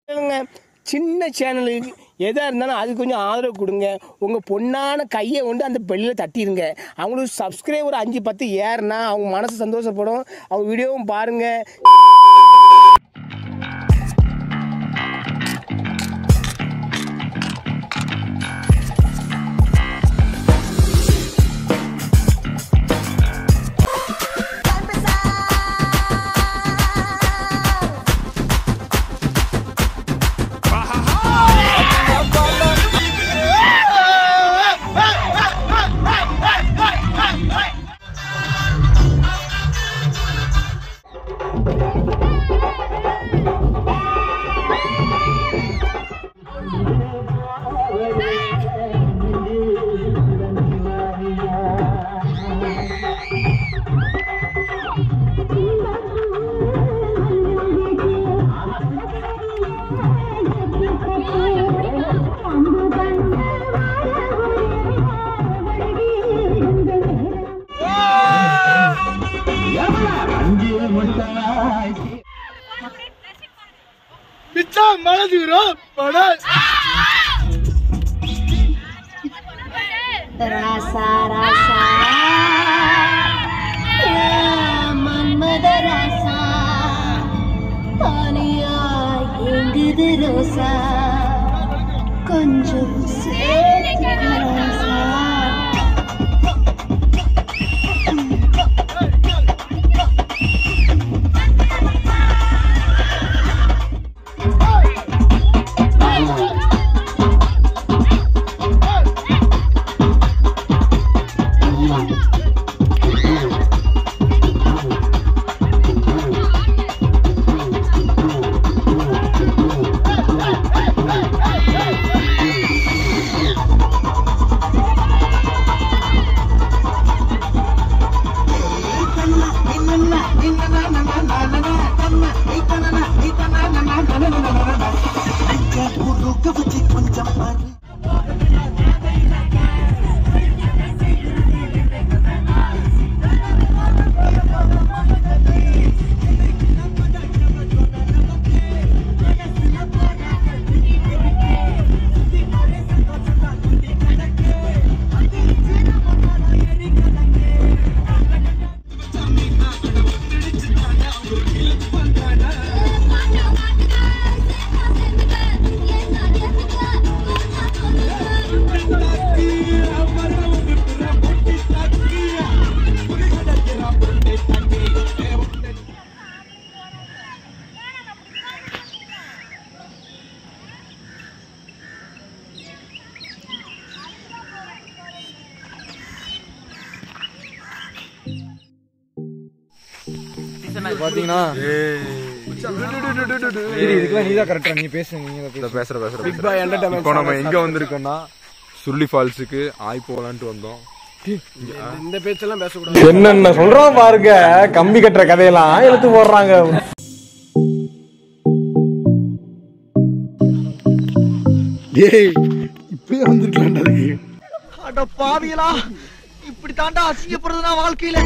சொல்லுங்க சின்ன சேனலுக்கு எதாக இருந்தாலும் அது கொஞ்சம் ஆதரவு கொடுங்க உங்கள் பொண்ணான கையை கொண்டு அந்த பெல்லில் தட்டிடுங்க அவங்களுக்கு சப்ஸ்கிரைபர் அஞ்சு பத்து ஏறுனா அவங்க மனசு சந்தோஷப்படும் அவங்க வீடியோவும் பாருங்கள் ராசா ராசா மன்மத ராசா பாலியா எங்குது ரோசா கொஞ்சம் சேர்த்துக்க ராசா பாத்தீங்கன்னா இது இதுக்கெல்லாம் நீதான் கரெக்டா நீ பேசு நீங்க இந்த பேசுற பேசுற பிக் பாய் என்டர்டைன்மெண்ட் இப்போ நம்ம எங்க வந்திருக்கோம்னா சுருளி ஃபால்ஸுக்கு ஆய் போலான்ட்டு வந்தோம் இந்த பேச்செல்லாம் பேசக்கூடாது என்னென்ன சொல்றோம் பாருங்க கம்பி கட்டுற கதையெல்லாம் எடுத்து போடுறாங்க ஏய் இப்பயே வந்திருக்கலாம்டா அதுக்கு அட பாவியலா இப்படி தாண்டா அசிங்கப்படுறதுனா வாழ்க்கையில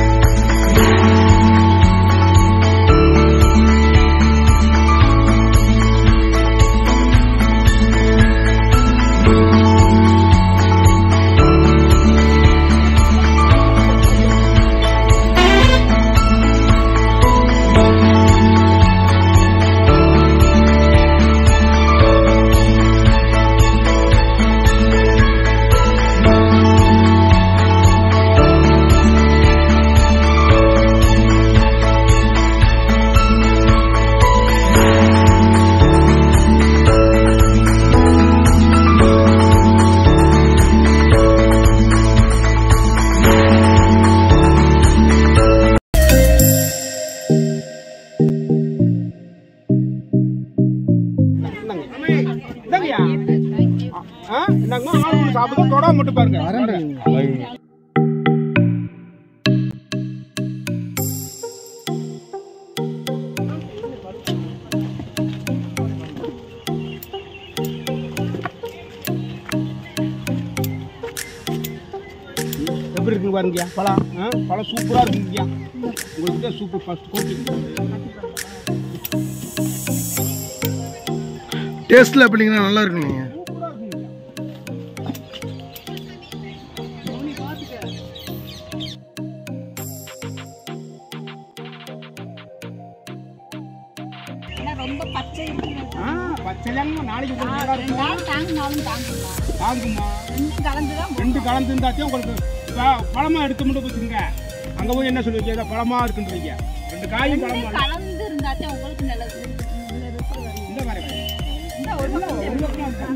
ராசா இந்தாங்கம்மா ஆள் ஒன்று சாப்பிடுங்க தொடாம மட்டும் பாருங்க எப்படி இருக்குங்க பாருங்கய்யா பழம் ஆ பழம் சூப்பராக இருக்குங்கய்யா உங்களுக்கு தான் சூப்பர் ஃபர்ஸ்ட் கோட்டி டேஸ்ட்ல எப்படிங்கண்ணா நல்லா இருக்குங்க ரொம்ப பச்சை ஆ பச்சையாங்க நாளைக்கு உங்களுக்கு நல்லா இருக்கும் நாள் தாங்கினாலும் தாங்கலாம் தாங்குமா ரெண்டும் கலந்து தான் ரெண்டு கலந்து இருந்தாச்சும் உங்களுக்கு ப- பழமா எடுத்து மட்டும் வச்சுங்க அங்க போய் என்ன சொல்லுவீங்க ஏதோ பழமா இருக்குன்றீங்க ரெண்டு காயும் பழமா இருக்கு. கலந்து இருந்தாச்சும் உங்களுக்கு நல்லது இதுல இருக்கிறது வந்து இந்த மாதிரி வை. இந்த ஒரு பக்கம்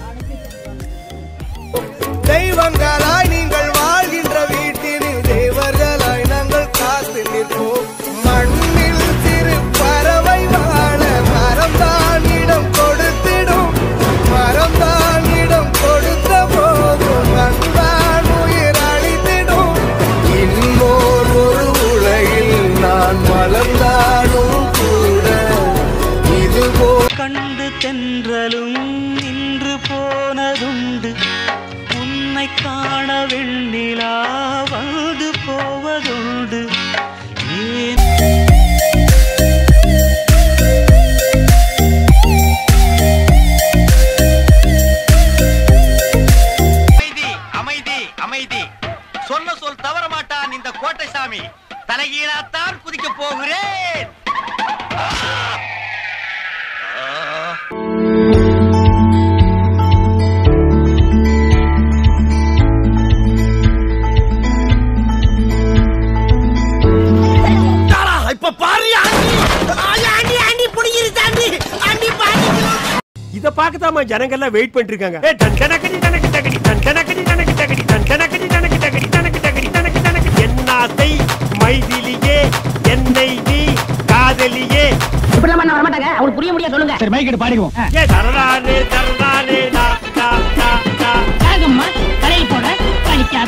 தெய்வங்களாய் நீங்கள் வாழ்கின்ற வீட்டினில் தேவர்களாய் நாங்கள் காத்து நிற்போம் மண்ணில் சிறு பறவை வாழ மரம்தான் இடம் கொடுத்திடும் மரம்தான் இடம் கொடுத்த போதும் மண்தான் உயிர் அளித்திடும் இன்னோர் ஒரு உலகில் நான் மலர்ந்தாலும் கூட இதுபோ கண்டு தென்றலும் நின்று போனதுண்டு உன்னை காண வெண்ணிலா வந்து போவதுண்டு ஏன் அமைதி அமைதி அமைதி சொன்ன சொல் தவற மாட்டான் இந்த கோட்டை சாமி தலைகீழாத்தான் குதிக்க போகிறேன் இப்ப பாரு ஆண்டி ஆண்டி புடிங்கிரு தாண்டி ஆண்டி பாண்டி இத பார்க்கத்தாமா ஜனங்கள்லாம் வெயிட் பண்ணிட்டு இருக்காங்க ஏய், டன் டனக்கடி டனக்கு டகடி, டன் டனக்கடி டனக்கு டகடி, டன் டனக்கடி டனக்கு டகடி, டனக்கு டகடி, டனக்கு டனக்கு. என்னாசை மைதிலியே என்னை நீ காதலியே இப்படிலாம் பண்ண வரமாட்டாங்க அவங்களுக்கு புரிய முடியாது சொல்லுங்க சரி மைக் எடுத்து பாடிக்குவோம் ஏ தரலானே தரலானே நா நா நா நா ராகம்மா கடையில் போட படிக்காம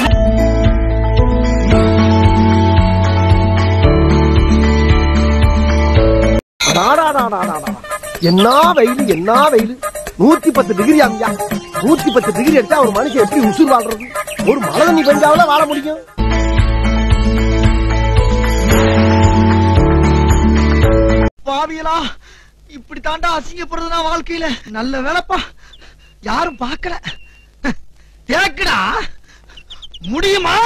என்ன வெயில் என்ன வெயில் நூத்தி பத்து டிகிரி அம்யா நூத்தி பத்து டிகிரி எடுத்தா ஒரு மனுஷன் எப்படி உசுர் வாழ்றது ஒரு மழை தண்ணி பெஞ்சாவில வாழ முடியும் பாவியலா இப்படி தாண்டா அசிங்கப்படுறது நான் வாழ்க்கையில நல்ல வேலைப்பா யாரும் பார்க்கல எனக்குடா முடியுமா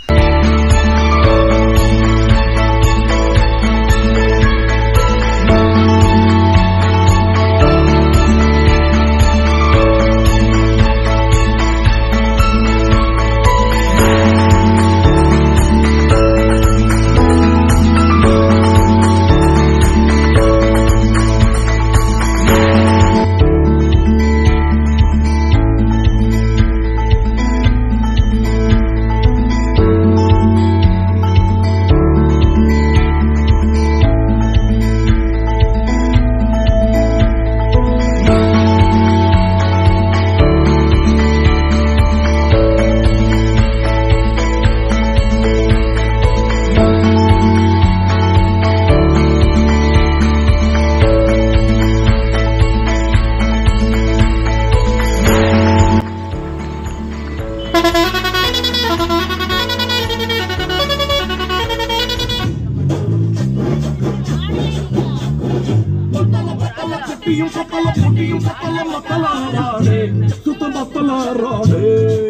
புட்டியும் பத்தல புட்டியும் பத்தல மத்தலாராடே சுத்தம் பத்தலாராடே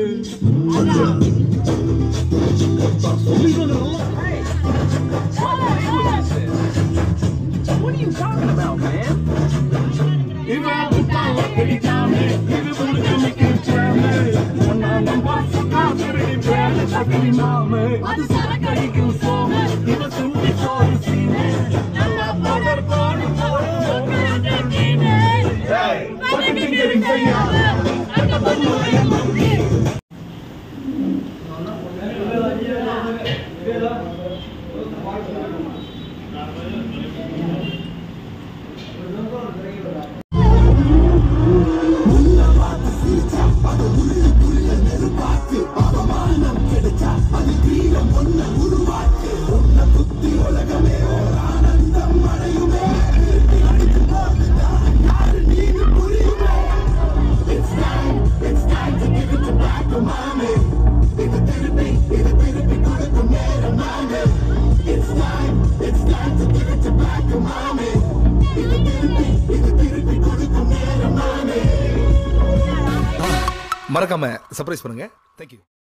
What are you talking about, man? இவன் புத்தால பிடிக்காமே இது உனக்கு மிக்க சேமே ஒன்னாம் வாச காசரி வேலை சக்கரி மாமே அது சரக்கடிக்கும் சோமே இவன் துண்டி சோறு சீமே நல்லா போடர் போடு போடு Hey, what you think getting செய்யாம அந்த பொண்ணு எல்லாம் Thank you. மறக்காம சர்ப்ரைஸ் பண்ணுங்க தேங்க்யூ